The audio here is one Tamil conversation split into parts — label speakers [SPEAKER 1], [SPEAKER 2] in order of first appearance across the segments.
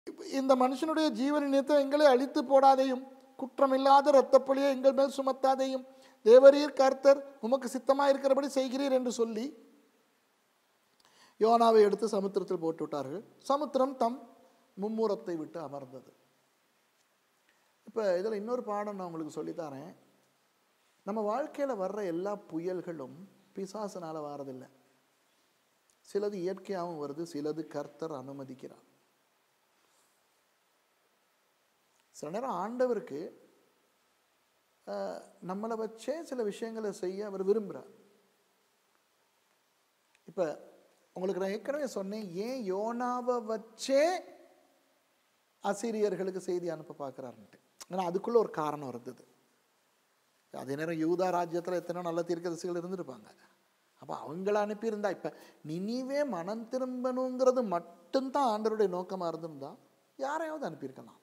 [SPEAKER 1] இந்த மனுஷனுடைய ஜீவன நிமித்தம் எங்களை அழித்து போடாதையும் குற்றமில்லாத இரத்தப்பழியை எங்கள் மேல் சுமத்தாதையும் தேவரீர் கர்த்தர் உமக்கு சித்தமாக இருக்கிறபடி செய்கிறீர் என்று சொல்லி யோனாவை எடுத்து சமுத்திரத்தில் போட்டு விட்டார்கள் சமுத்திரம் தம் மும்முரத்தை விட்டு அமர்ந்தது இப்போ இதில் இன்னொரு பாடம் நான் உங்களுக்கு சொல்லித்தரேன் நம்ம வாழ்க்கையில் வர்ற எல்லா புயல்களும் பிசாசுனால வாரதில்லை சிலது இயற்கையாகவும் வருது சிலது கர்த்தர் அனுமதிக்கிறார் சில நேரம் ஆண்டவருக்கு அஹ், நம்மளை வச்சே சில விஷயங்களை செய்ய அவர் விரும்புகிறார் இப்போ உங்களுக்கு நான் ஏற்கனவே சொன்னேன் ஏன் யோனாவை வச்சே அசீரியர்களுக்கு செய்தி அனுப்ப பார்க்குறாருன்ட்டு ஏன்னா அதுக்குள்ள ஒரு காரணம் இருந்தது அதே நேரம் யூதா ராஜ்யத்தில் எத்தனையோ நல்ல தீர்க்கதரிசிகள் இருந்திருப்பாங்க அப்போ அவங்கள அனுப்பியிருந்தா இப்போ நினிவே மனம் திரும்பணுங்கிறது மட்டும்தான் ஆண்டவருடைய நோக்கமாக இருந்திருந்தா யாரையாவது அனுப்பியிருக்கலாம்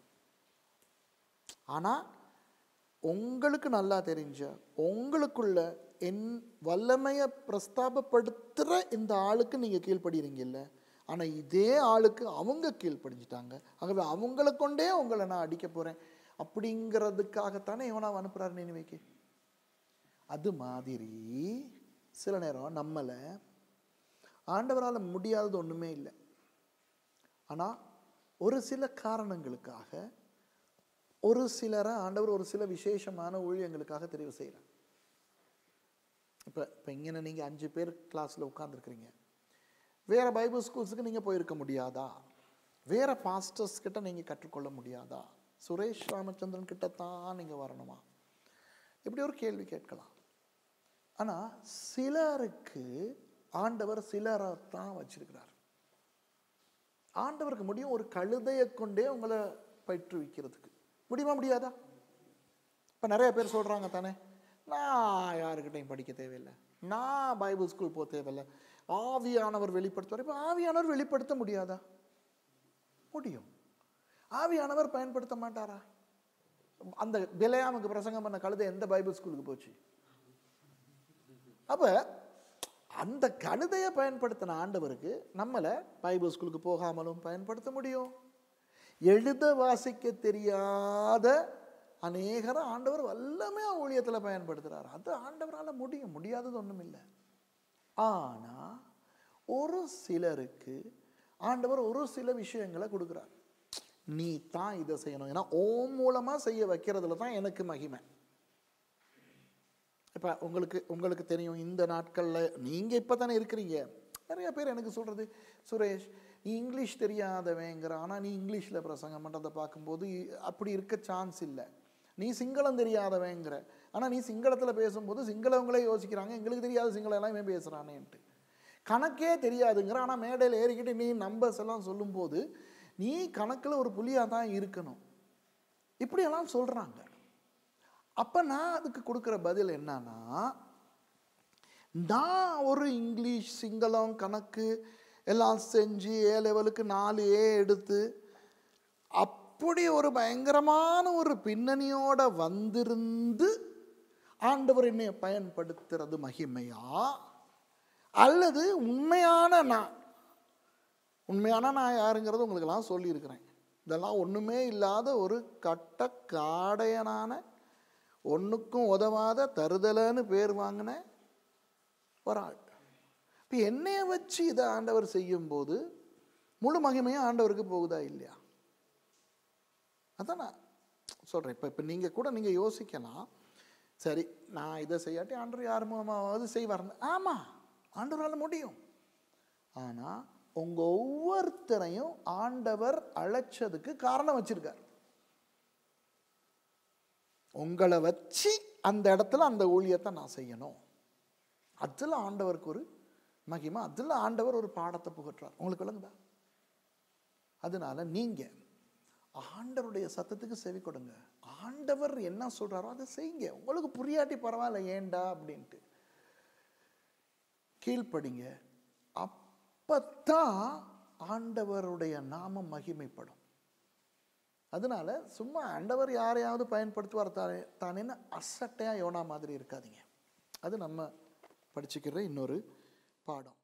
[SPEAKER 1] ஆனால் உங்களுக்கு நல்லா தெரிஞ்ச உங்களுக்குள்ள என் வல்லமையை பிரஸ்தாபப்படுத்துகிற இந்த ஆளுக்கு நீங்கள் கீழ்ப்படுறீங்கல்ல ஆனால் இதே ஆளுக்கு அவங்க கீழ்ப்படிஞ்சிட்டாங்க ஆகவே அவங்கள கொண்டே உங்களை நான் அடிக்க போகிறேன் அப்படிங்கிறதுக்காகத்தானே இவனா அனுப்புகிறாரு நினைவைக்கு அது மாதிரி சில நேரம் நம்மளை ஆண்டவரால் முடியாதது ஒன்றுமே இல்லை ஆனால் ஒரு சில காரணங்களுக்காக ஒரு சிலரை ஆண்டவர் ஒரு சில விசேஷமான ஊழியங்களுக்காக தெரிவு செய்கிறார் இப்போ இப்போ இங்கே நீங்கள் அஞ்சு பேர் கிளாஸில் உட்காந்துருக்குறீங்க வேறு பைபிள் ஸ்கூல்ஸுக்கு நீங்கள் போயிருக்க முடியாதா வேறு பாஸ்டர்ஸ் கிட்ட நீங்கள் கற்றுக்கொள்ள முடியாதா சுரேஷ் ராமச்சந்திரன் கிட்ட தான் நீங்கள் வரணுமா இப்படி ஒரு கேள்வி கேட்கலாம் ஆனால் சிலருக்கு ஆண்டவர் சிலரை தான் வச்சிருக்கிறார் ஆண்டவருக்கு முடியும் ஒரு கழுதையை கொண்டே உங்களை பயிற்றுவிக்கிறதுக்கு முடியுமா முடியாதா இப்போ நிறைய பேர் சொல்கிறாங்க தானே நான் யாருக்கிட்டையும் படிக்க தேவையில்லை நான் பைபிள் ஸ்கூல் போக தேவையில்லை ஆவியானவர் வெளிப்படுத்துவார் இப்போ ஆவியானவர் வெளிப்படுத்த முடியாதா முடியும் ஆவியானவர் பயன்படுத்த மாட்டாரா அந்த பிலையாமுக்கு பிரசங்கம் பண்ண கழுதை எந்த பைபிள் ஸ்கூலுக்கு போச்சு அப்போ அந்த கழுதையை பயன்படுத்தின ஆண்டவருக்கு நம்மளை பைபிள் ஸ்கூலுக்கு போகாமலும் பயன்படுத்த முடியும் எழுத வாசிக்க தெரியாத அநேகரை ஆண்டவர் வல்லமையா ஊழியத்தில் பயன்படுத்துகிறார் அது ஆண்டவரால் முடியும் முடியாதது ஒன்றும் இல்லை ஆனால் ஒரு சிலருக்கு ஆண்டவர் ஒரு சில விஷயங்களை கொடுக்குறார் நீ தான் இதை செய்யணும் ஏன்னா ஓம் மூலமாக செய்ய வைக்கிறதுல தான் எனக்கு மகிமை இப்போ உங்களுக்கு உங்களுக்கு தெரியும் இந்த நாட்களில் நீங்கள் இப்போ தானே இருக்கிறீங்க நிறைய பேர் எனக்கு சொல்கிறது சுரேஷ் நீ இங்கிலீஷ் தெரியாதவங்கிற ஆனால் நீ இங்கிலீஷில் பிரசங்கம் பண்ணுறதை பார்க்கும்போது இ- அப்படி இருக்க சான்ஸ் இல்லை நீ சிங்களம் தெரியாதவங்கிற ஆனால் நீ சிங்களத்தில் பேசும்போது சிங்களவங்களே யோசிக்கிறாங்க எங்களுக்கு தெரியாத சிங்களம் எல்லாம் இவன் பேசுகிறானேன்ட்டு கணக்கே தெரியாதுங்கிற ஆனால் மேடையில் ஏறிக்கிட்டு நீ நம்பர்ஸ் எல்லாம் சொல்லும்போது நீ கணக்கில் ஒரு புலியாக தான் இருக்கணும் இப்படியெல்லாம் சொல்கிறாங்க அப்போ நான் அதுக்கு கொடுக்குற பதில் என்னன்னா நான் ஒரு இங்கிலீஷ் சிங்களம் கணக்கு எல்லாம் செஞ்சு ஏ லெவலுக்கு நாலு ஏ எடுத்து அப்படி ஒரு பயங்கரமான ஒரு பின்னணியோட வந்திருந்து ஆண்டவர் என்னை பயன்படுத்துறது மகிமையா அல்லது உண்மையான நான் உண்மையான நான் யாருங்கிறது உங்களுக்கெல்லாம் சொல்லியிருக்கிறேன் இதெல்லாம் ஒன்றுமே இல்லாத ஒரு கட்ட காடையனான ஒன்றுக்கும் உதவாத தருதலைன்னு பேர் வாங்கின ஒரு ஆள் இப்போ என்னைய வச்சு இதை ஆண்டவர் செய்யும்போது முழு மகிமையும் ஆண்டவருக்கு போகுதா இல்லையா அதான் நான் சொல்கிறேன் இப்போ இப்போ நீங்கள் கூட நீங்கள் யோசிக்கலாம் சரி நான் இதை செய்யாட்டி ஆண்டவர் யார் மூலமாவது செய்வார்னு ஆமாம் ஆண்டவரால் முடியும் ஆனால் உங்கள் ஒவ்வொருத்தரையும் ஆண்டவர் அழைச்சதுக்கு காரணம் வச்சிருக்கார் உங்களை வச்சு அந்த இடத்துல அந்த ஊழியத்தை நான் செய்யணும் அதில் ஆண்டவருக்கு ஒரு மகிமை அதில் ஆண்டவர் ஒரு பாடத்தை புகட்டுறார் உங்களுக்கு விளங்குதா அதனால நீங்கள் ஆண்டவருடைய சத்தத்துக்கு செவி கொடுங்க ஆண்டவர் என்ன சொல்றாரோ அதை செய்யுங்க உங்களுக்கு புரியாட்டி பரவாயில்ல ஏன்டா அப்படின்ட்டு கீழ்ப்படிங்க அப்பத்தான் ஆண்டவருடைய நாமம் மகிமைப்படும் அதனால சும்மா ஆண்டவர் யாரையாவது பயன்படுத்துவார் தானே தானேன்னு அசட்டையாக யோனா மாதிரி இருக்காதீங்க அது நம்ம படிச்சுக்கிற இன்னொரு பாடம்